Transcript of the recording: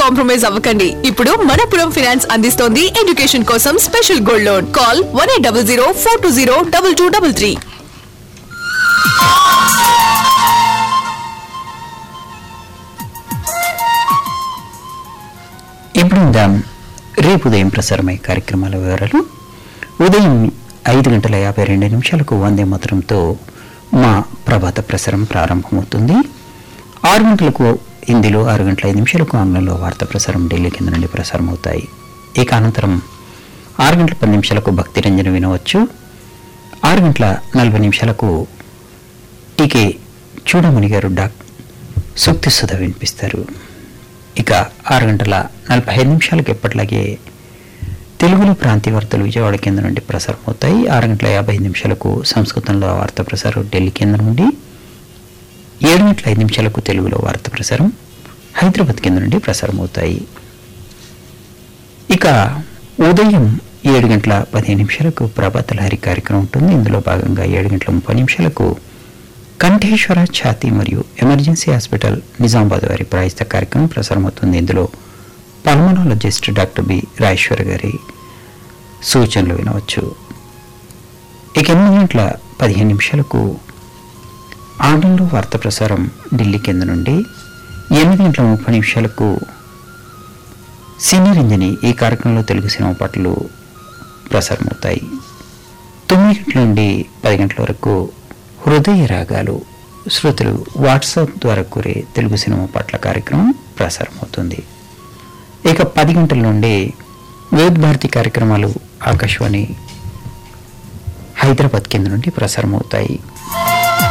compromise అవ్వకండి ఇప్పుడు Manappuram finance అందిస్తోంది ఎడ్యుకేషన్ కోసం special gold loan call one eight double zero four two zero double two double three ఇప్పుడు ఉందాం రేపు ఉదయం ప్రసారమయ్యే కార్యక్రమాల వివరాలు ఉదయం ఐదు గంటల యాభై రెండు నిమిషాలకు వందే మాత్రంతో మా ప్రభాత ప్రసారం ప్రారంభమవుతుంది ఆరు గంటలకు హిందీలో ఆరు గంటల ఐదు నిమిషాలకు ఆంగ్లంలో వార్తా ప్రసారం ఢిల్లీ కింద నుండి ప్రసారం అవుతాయి ఇక అనంతరం ఆరు గంటల పది నిమిషాలకు భక్తి రంజన వినవచ్చు ఆరు గంటల నలభై నిమిషాలకు టీకే చూడమణి గారు డాక్ సూక్తి సుధ వినిపిస్తారు ఇక ఆరు గంటల నలభై ఐదు నిమిషాలకు ఎప్పటిలాగే తెలుగులో ప్రాంతీయ వార్తలు విజయవాడ కేంద్రం నుండి ప్రసారం అవుతాయి ఆరు గంటల యాభై ఐదు నిమిషాలకు సంస్కృతంలో వార్తా ప్రసారం ఢిల్లీ కేంద్రం నుండి ఏడు గంటల ఐదు నిమిషాలకు తెలుగులో వార్తా ప్రసారం హైదరాబాద్ కేంద్రం నుండి ప్రసారం అవుతాయి ఇక ఉదయం ఏడు గంటల పదిహేను నిమిషాలకు ప్రభాత లహరి కార్యక్రమం ఉంటుంది ఇందులో భాగంగా ఏడు గంటల ముప్పై నిమిషాలకు కంఠేశ్వర ఛాతీ మరియు ఎమర్జెన్సీ హాస్పిటల్ నిజామాబాద్ వారి ప్రాయస్త కార్యక్రమం ప్రసారమవుతుంది ఇందులో పల్మనాలజిస్ట్ డాక్టర్ బి రాజేశ్వర్ గారి సూచనలు వినవచ్చు ఇక ఎనిమిది గంటల పదిహేను నిమిషాలకు ఆంగ్లంలో వార్త ప్రసారం ఢిల్లీ కేంద్రం నుండి ఎనిమిది గంటల ముప్పై నిమిషాలకు సీనియర్ ఇంజనీ ఈ కార్యక్రమంలో తెలుగు సినిమా పాటలు ప్రసారమవుతాయి తొమ్మిది గంటల నుండి పది గంటల వరకు హృదయ రాగాలు శ్రోతలు వాట్సాప్ ద్వారా కోరే తెలుగు సినిమా పాటల కార్యక్రమం ప్రసారమవుతుంది ఇక పది గంటల నుండి వివిధ భారతి కార్యక్రమాలు ఆకాశవాణి హైదరాబాద్ కేంద్రం నుండి ప్రసారం అవుతాయి